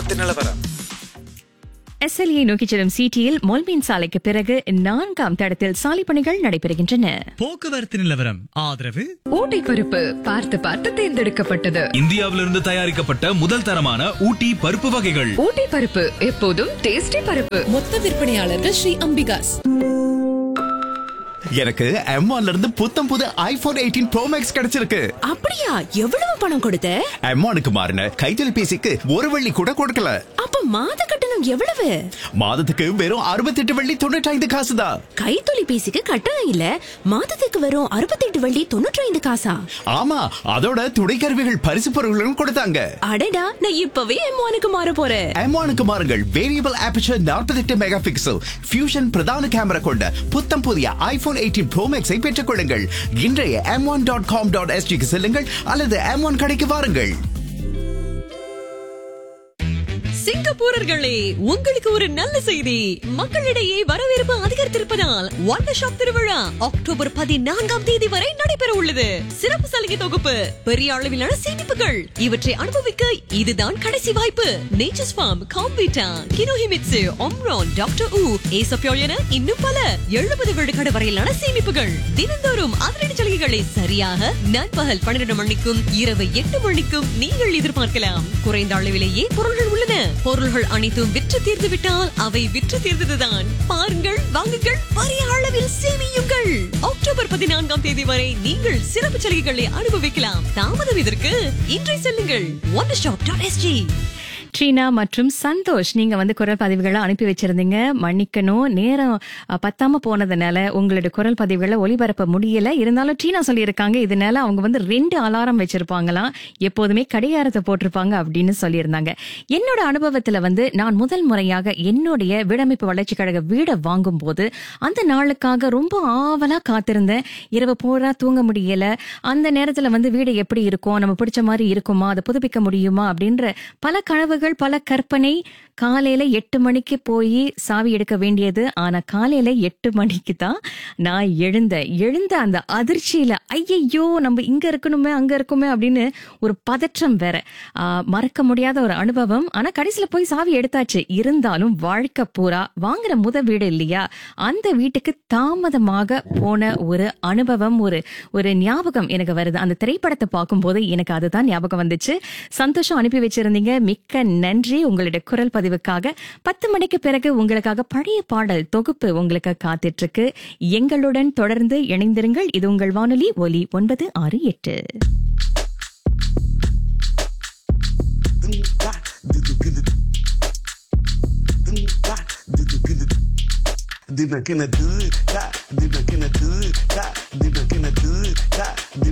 போக்குவரத்து நிலவரம் எஸ்எல்ஏ நோக்கிச் செல்லும் சிடியில் மொல்மீன் சாலைக்கு பிறகு நான்காம் தடத்தில் சாலை பணிகள் நடைபெறுகின்றன போக்குவரத்து நிலவரம் ஆதரவு ஊட்டி பருப்பு பார்த்து பார்த்து தேர்ந்தெடுக்கப்பட்டது இந்தியாவிலிருந்து தயாரிக்கப்பட்ட முதல் தரமான ஊட்டி பருப்பு வகைகள் ஊட்டி பருப்பு எப்போதும் டேஸ்டி பருப்பு மொத்த விற்பனையாளர்கள் ஸ்ரீ அம்பிகாஸ் எனக்கு M1ல இருந்து புத்தம் புது ஐபோன் எயிட்டீன் ப்ரோ மேக்ஸ் கிடைச்சிருக்கு அப்படியா எவ்வளவு பணம் கொடுத்த M1க்கு மாறின கைத்தொலைபேசிக்கு ஒரு வெள்ளி கூட கொடுக்கல அப்ப மாத கட்டணம் எவ்வளவு மாதத்துக்கு வெறும் அறுபத்தெட்டு வெள்ளி தொண்ணூற்றி ஐந்து காசு தான் கைத்தொலைபேசிக்கு கட்டணம் இல்ல மாதத்துக்கு வரும் அறுபத்தெட்டு வள்ளி தொண்ணூற்றி ஐந்து காசா ஆமா அதோட துணைக்கருவிகள் பரிசு பொருட்களும் கொடுத்தாங்க அடடா நான் இப்பவே எம்மானுக்கு மாற போறேன் M1க்கு மாறுங்கள் variable aperture 48 mega pixel fusion பிரதான கேமரா கொண்ட புத்தம் புதிய ஐபோன் எயிட்டீன் ப்ரோ மேக்ஸை பெற்றுக் கொள்ளுங்கள் இன்றைய M one dot com dot எஸ்டிக்கு செல்லுங்கள் அல்லது எம் ஒன் கடைக்கு வாருங்கள் சிங்கப்பூரர்களே உங்களுக்கு ஒரு நல்ல செய்தி மக்களிடையே வரவேற்பு அதிகரித்திருப்பதால் ஒண்டர் ஷாப் திருவிழா அக்டோபர் பதினான்காம் தேதி வரை நடைபெற உள்ளது சிறப்பு சலுகை தொகுப்பு பெரிய அளவிலான சேமிப்புகள் இவற்றை அனுபவிக்க இதுதான் கடைசி வாய்ப்பு நேச்சர்ஸ் ஃபார்ம் காம்பீட்டா கினோஹிமிட்சு ஒம்ரான் டாக்டர் ஊ ஏசப்பியோல் என இன்னும் பல எழுபது விழுக்காடு வரையிலான சேமிப்புகள் தினந்தோறும் அதிரடி சலுகைகளை சரியாக நண்பகல் பன்னிரண்டு மணிக்கும் இரவு எட்டு மணிக்கும் நீங்கள் எதிர்பார்க்கலாம் குறைந்த அளவிலேயே பொருள்கள் உள்ளன பொருள்கள் அனைத்தும் விற்று தீர்ந்து விட்டால் அவை விற்று தீர்ந்ததுதான் பாருங்கள் வாங்குங்கள் பெரிய அளவில் சேமியுங்கள் அக்டோபர் பதினான்காம் தேதி வரை நீங்கள் சிறப்பு சலுகைகளை அனுபவிக்கலாம் தாமதம் இதற்கு இன்றை செல்லுங்கள் ஒன் ஷாப் டாட் எஸ்ஜி ட்ரீனா மற்றும் சந்தோஷ் நீங்க வந்து குரல் பதிவுகளை அனுப்பி வச்சிருந்தீங்க மன்னிக்கணும் நேரம் அ, பத்தாம போனதுனால உங்களுடைய குரல் பதிவுகளை ஒளிபரப்ப முடியல இருந்தாலும் ட்ரீனா சொல்லியிருக்காங்க இதனால அவங்க வந்து ரெண்டு அலாரம் வச்சிருப்பாங்களாம் எப்போதுமே கடிகாரத்தை போட்டிருப்பாங்க அப்படின்னு சொல்லியிருந்தாங்க என்னோட அனுபவத்துல வந்து நான் முதல் முறையாக என்னுடைய வீடமைப்பு வளர்ச்சி கழக வீடை வாங்கும் போது அந்த நாளுக்காக ரொம்ப ஆவலா காத்திருந்தேன் இரவு பூரா தூங்க முடியல அந்த நேரத்துல வந்து வீடு எப்படி இருக்கும் நம்ம பிடிச்ச மாதிரி இருக்குமா அதை புதுப்பிக்க முடியுமா அப்படின்ற பல கனவுகள் பல கற்பனை காலையில எட்டு மணிக்கு போய் சாவி எடுக்க வேண்டியது ஆனா காலையில எட்டு மணிக்கு தான் நான் எழுந்தேன் எழுந்த அந்த அதிர்ச்சியில ஐயையோ நம்ம இங்க இருக்கணுமே அங்க இருக்குமே அப்படின்னு ஒரு பதற்றம் வேற ஆ, மறக்க முடியாத ஒரு அனுபவம் ஆனா கடைசியில போய் சாவி எடுத்தாச்சு இருந்தாலும் வாழ்க்கை பூரா வாங்குற முத வீடு இல்லையா அந்த வீட்டுக்கு தாமதமாக போன ஒரு அனுபவம் ஒரு ஒரு ஞாபகம் எனக்கு வருது அந்த திரைப்படத்தை பார்க்கும்போது எனக்கு அதுதான் ஞாபகம் வந்துச்சு சந்தோஷம் அனுப்பி வச்சிருந்தீங்க மிக்க நன்றி உங்களுடைய குரல் பதிவுக்காக பத்து மணிக்கு பிறகு உங்களுக்காக பழைய பாடல் தொகுப்பு உங்களுக்கு காத்துட்டு இருக்கு எங்களுடன் தொடர்ந்து இணைந்திருங்கள் இது உங்கள் வானொலி ஒலி ஒன்பது ஆறு எட்டு Dina kena du, da, dina kena du, da, dina kena du, da, dina